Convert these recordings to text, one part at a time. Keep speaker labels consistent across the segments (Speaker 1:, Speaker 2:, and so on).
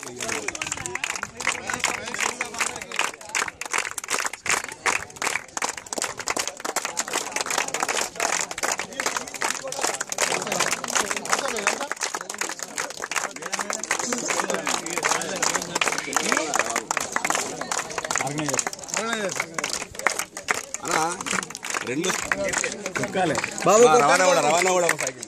Speaker 1: అన్నా రెండు
Speaker 2: బాబు
Speaker 1: ఆ, రవాణా కూడా రవాణా కూడా ఒక సైకిల్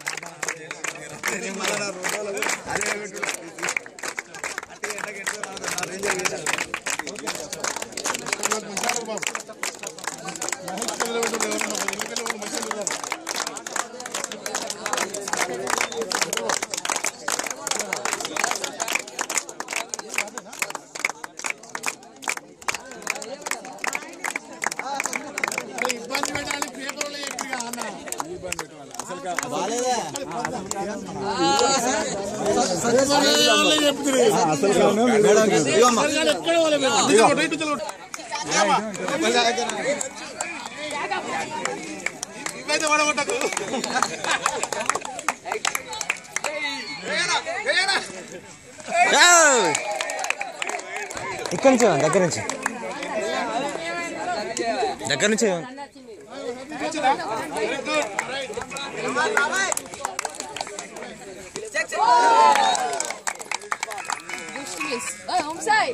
Speaker 2: ఇక్కడ నుంచి దగ్గర నుంచి దగ్గర నుంచి
Speaker 3: Hey, home side.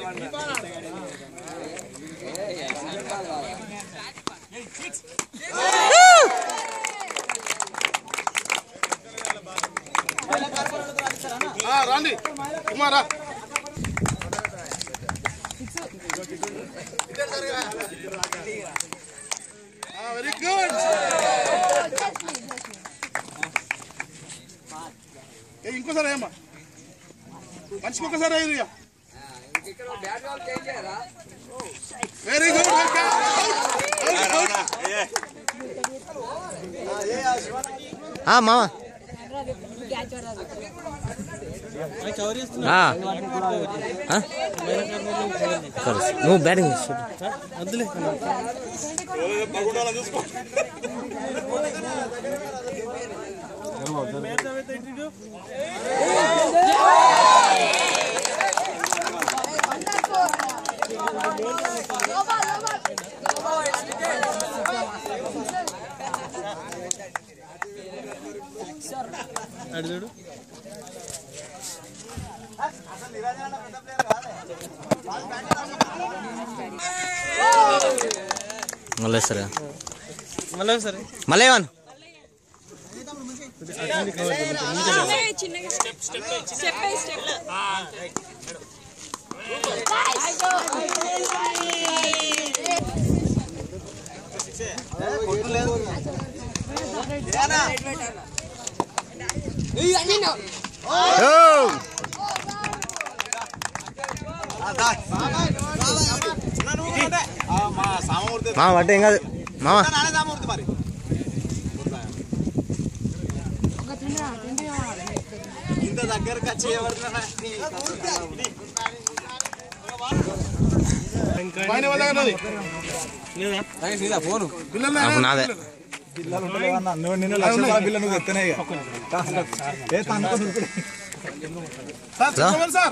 Speaker 4: రండి కుమారా వెరీ గుడ్ ఇంకోసారి ఏమ్మా మనిషికి ఒకసారి అయ్యింది వెరీ గుడ్
Speaker 2: ఆ, మామ ఆ. ఆ? ఇక్కడ వస్తా. నువ్వు బ్యాటింగ్ చేసు. మళ్ళీ సరే మళ్ళీ ఏమన్నా
Speaker 3: చిన్నగా step step step by step
Speaker 2: మామ పట్టే ఏం కాదు మామ
Speaker 1: ఇంత దగ్గరకు వచ్చి ఎవరినైనా
Speaker 4: పైన వాళ్ళ పిల్లలు
Speaker 2: అప్పుడు నాదే
Speaker 5: నువ్వు నిన్న లక్ష రూపాయల బిల్లు నువ్వు ఎత్తనే ఇక. ఏ తనతో దురుకుడు.
Speaker 4: సార్ చెప్పండి సార్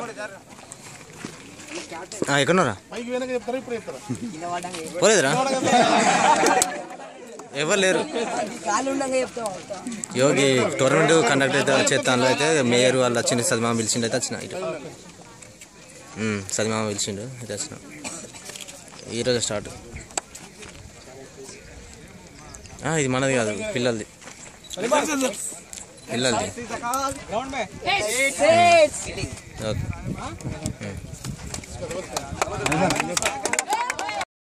Speaker 2: ఆ, ఎక్కడున్నారా
Speaker 4: పైకి వెనక చెప్తారా ఇప్పుడు చెప్తారా
Speaker 2: పోలేదురా ఎవరు లేరు యోగి టోర్నమెంట్ కండక్ట్ అయితే చేస్తాను అయితే మేయర్ వాళ్ళు వచ్చిండు సదిమామ పిలిచిండు అయితే వచ్చిన ఇటు ఉమ్, సదిమామ పిలిచిండు అయితే వచ్చిన ఈరోజు స్టార్ట్ ఆ, ఇది మనది కాదు పిల్లలది పిల్లలది ఓకే ఉమ్.